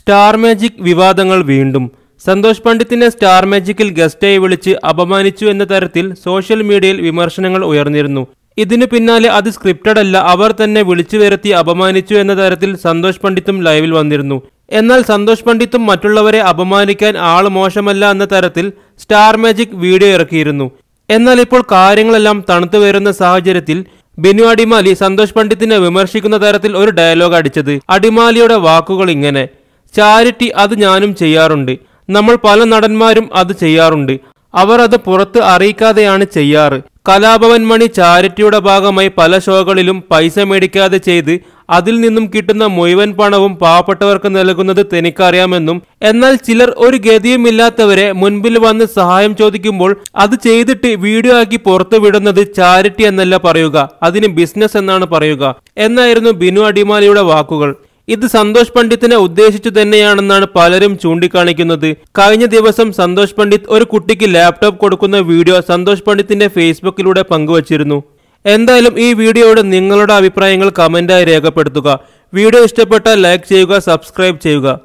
star magic വിവാദങ്ങൾ വീണ്ടും Santhosh പണ്ഡിറ്റിനെ star മാജിക്കിൽ ഗസ്റ്റായി വിളിച്ച് അപമാനിച്ചു എന്ന തരത്തിൽ സോഷ്യൽ മീഡിയയിൽ വിമർശനങ്ങൾ ഉയർന്നിരുന്നു ഇതിനു പിന്നാലെ അത് സ്ക്രിപ്റ്റഡ് അല്ല അവർ തന്നെ വിളിച്ചു വരുത്തി അപമാനിച്ചു എന്ന തരത്തിൽ സന്തോഷ് പണ്ഡിറ്റും ലൈവിൽ വന്നിരുന്നു എന്നാൽ സന്തോഷ് പണ്ഡിറ്റും മറ്റുള്ളവരെ അപമാനിക്കാൻ ആള് മോശമല്ല എന്ന തരത്തിൽ സ്റ്റാർ മാജിക് വീഡിയോ ഇറക്കിയിരുന്നു എന്നാൽ ഇപ്പോൾ കാര്യങ്ങളെല്ലാം തണുത്തു വരുന്ന സാഹചര്യത്തിൽ ബിനു അടിമാലി സന്തോഷ് പണ്ഡിത്തിനെ വിമർശിക്കുന്ന തരത്തിൽ ഒരു ഡയലോഗ് അടിച്ചത് അടിമാലിയുടെ വാക്കുകൾ ഇങ്ങനെ ചാരിറ്റി അത് ഞാനും ചെയ്യാറുണ്ട് നമ്മൾ പല നടന്മാരും അത് ചെയ്യാറുണ്ട് അവർ അത് പുറത്ത് അറിയിക്കാതെയാണ് ചെയ്യാറ് കലാഭവൻ മണി ചാരിറ്റിയുടെ ഭാഗമായി പല ഷോകളിലും പൈസ മേടിക്കാതെ ചെയ്ത് അതിൽ നിന്നും കിട്ടുന്ന മുഴുവൻ പണവും പാവപ്പെട്ടവർക്ക് നൽകുന്നത് തനിക്കറിയാമെന്നും എന്നാൽ ചിലർ ഒരു ഗതിയുമില്ലാത്തവരെ മുൻപിൽ വന്ന് സഹായം ചോദിക്കുമ്പോൾ അത് ചെയ്തിട്ട് വീഡിയോ ആക്കി പുറത്തു വിടുന്നത് ചാരിറ്റി എന്നല്ല പറയുക അതിന് ബിസിനസ് എന്നാണ് പറയുക എന്നായിരുന്നു ബിനു അടിമാലിയുടെ വാക്കുകൾ ഇത് സന്തോഷ് പണ്ഡിത്തിനെ ഉദ്ദേശിച്ചു തന്നെയാണെന്നാണ് പലരും ചൂണ്ടിക്കാണിക്കുന്നത് കഴിഞ്ഞ ദിവസം സന്തോഷ് പണ്ഡിറ്റ് ഒരു കുട്ടിക്ക് ലാപ്ടോപ്പ് കൊടുക്കുന്ന വീഡിയോ സന്തോഷ് പണ്ഡിത്തിന്റെ ഫേസ്ബുക്കിലൂടെ പങ്കുവച്ചിരുന്നു എന്തായാലും ഈ വീഡിയോയുടെ നിങ്ങളുടെ അഭിപ്രായങ്ങൾ കമന്റായി രേഖപ്പെടുത്തുക വീഡിയോ ഇഷ്ടപ്പെട്ടാൽ ലൈക്ക് ചെയ്യുക സബ്സ്ക്രൈബ് ചെയ്യുക